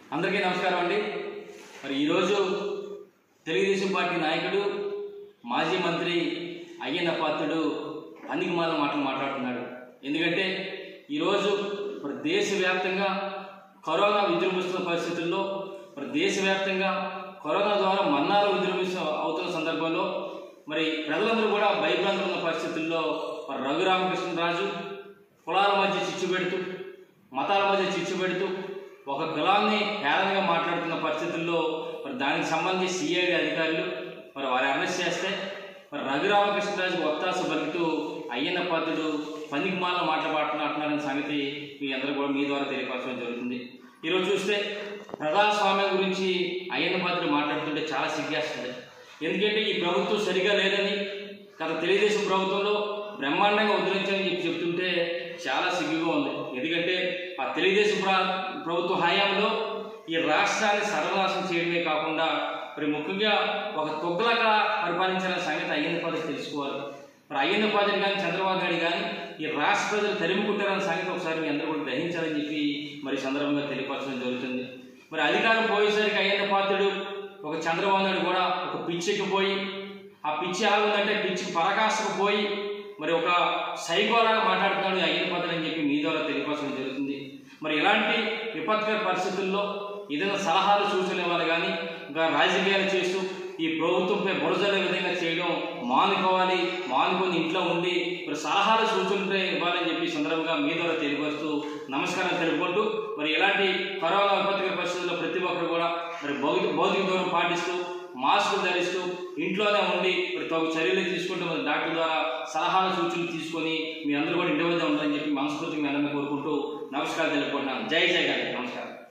అందరికీ నమస్కారం అండి మరి ఈరోజు తెలుగుదేశం పార్టీ నాయకుడు మాజీ మంత్రి అయ్యన్న పాత్రుడు అన్నికి మాల మాటలు మాట్లాడుతున్నాడు ఎందుకంటే ఈరోజు మరి దేశవ్యాప్తంగా కరోనా విజృంభిస్తున్న పరిస్థితుల్లో మరి దేశవ్యాప్తంగా కరోనా ద్వారా మన్నాలు విజృంభిస్తు అవుతున్న సందర్భంలో మరి ప్రజలందరూ కూడా భయభ్రాంతులు ఉన్న పరిస్థితుల్లో మరి రఘురామకృష్ణరాజు కులాల మధ్య చిచ్చు పెడుతూ మతాల మధ్య చిచ్చు పెడుతూ ఒక కులాన్ని హేళనగా మాట్లాడుతున్న పరిస్థితుల్లో మరి దానికి సంబంధించి సిఐడి అధికారులు మరి వారి అరెస్ట్ చేస్తే మరి రఘురామకృష్ణరాజు ఒత్తాస బలుకుతూ అయ్యన్న పాత్రుడు పందికి మాల మాట్లాడుతున్నారనే సంగతి మీ అందరూ కూడా మీ ద్వారా తెలియపరచడం జరుగుతుంది ఈరోజు చూస్తే ప్రజాస్వామ్యం గురించి అయ్యన్న పాత్రుడు మాట్లాడుతుంటే చాలా సిగ్గేస్తుంది ఎందుకంటే ఈ ప్రభుత్వం సరిగా లేదని గత తెలుగుదేశం ప్రభుత్వంలో బ్రహ్మాండంగా ఉద్ధరించని చెప్పి చెప్తుంటే చాలా సిగ్గుగా ఉంది ఎందుకంటే ఆ తెలుగుదేశం ప్ర- ప్రభుత్వ హయాంలో ఈ రాష్ట్రాన్ని సర్వనాశనం చేయడమే కాకుండా మరి ముఖ్యంగా ఒక తొగ్గులగా పరిపాలించిన సంగతి అయ్యన్న పద్ధతి తెలుసుకోవాలి మరి అయ్యన్న పద్ధతి కానీ చంద్రబాబు నాయుడు కానీ ఈ రాష్ట్ర ప్రజలు తరిమికుంటారన్న సంగతి ఒకసారి మీ అందరూ కూడా గ్రహించాలని చెప్పి మరి ఈ సందర్భంగా తెలియపరచడం జరుగుతుంది మరి అధికారం పోయేసరికి అయ్యన్న పాత్రుడు ఒక చంద్రబాబు నాయుడు కూడా ఒక పిచ్చికి పోయి ఆ పిచ్చి ఎలా ఉందంటే పిచ్చికి పరాకాష్ఠకు పోయి మరి ఒక సైకోలాగా మాట్లాడుతున్నాడు ఈ అయ్యన్న పాత్రుడు అని చెప్పి మీ ద్వారా తెలియపరచడం జరుగుతుంది మరి ఇలాంటి విపత్కర పరిస్థితుల్లో ఏదైనా సలహాలు సూచనలు ఇవ్వాలి కానీ ఇంకా రాజకీయాలు చేస్తూ ఈ ప్రభుత్వంపై బురజలే విధంగా చేయడం మానుకోవాలి మానుకొని ఇంట్లో ఉండి మరి సలహాలు సూచనలపై ఇవ్వాలని చెప్పి ఈ సందర్భంగా మీ ద్వారా తెలియపరుస్తూ నమస్కారం తెలుపుకుంటూ మరి ఇలాంటి కరోనా విపత్కర పరిస్థితుల్లో ప్రతి ఒక్కరు కూడా మరి భౌతిక భౌతిక దూరం పాటిస్తూ మాస్కులు ధరిస్తూ ఇంట్లోనే ఉండి మరి తగు చర్యలు తీసుకుంటూ మరి డాక్టర్ ద్వారా సలహాలు సూచనలు తీసుకొని మీ అందరూ కూడా ఇంటి వద్ద ఉండాలని చెప్పి మనస్ఫూర్తిగా మీ అందరినీ కోరుకుంటూ నమస్కారం తెలుపుకుంటున్నాను జై జై గారి నమస్కారం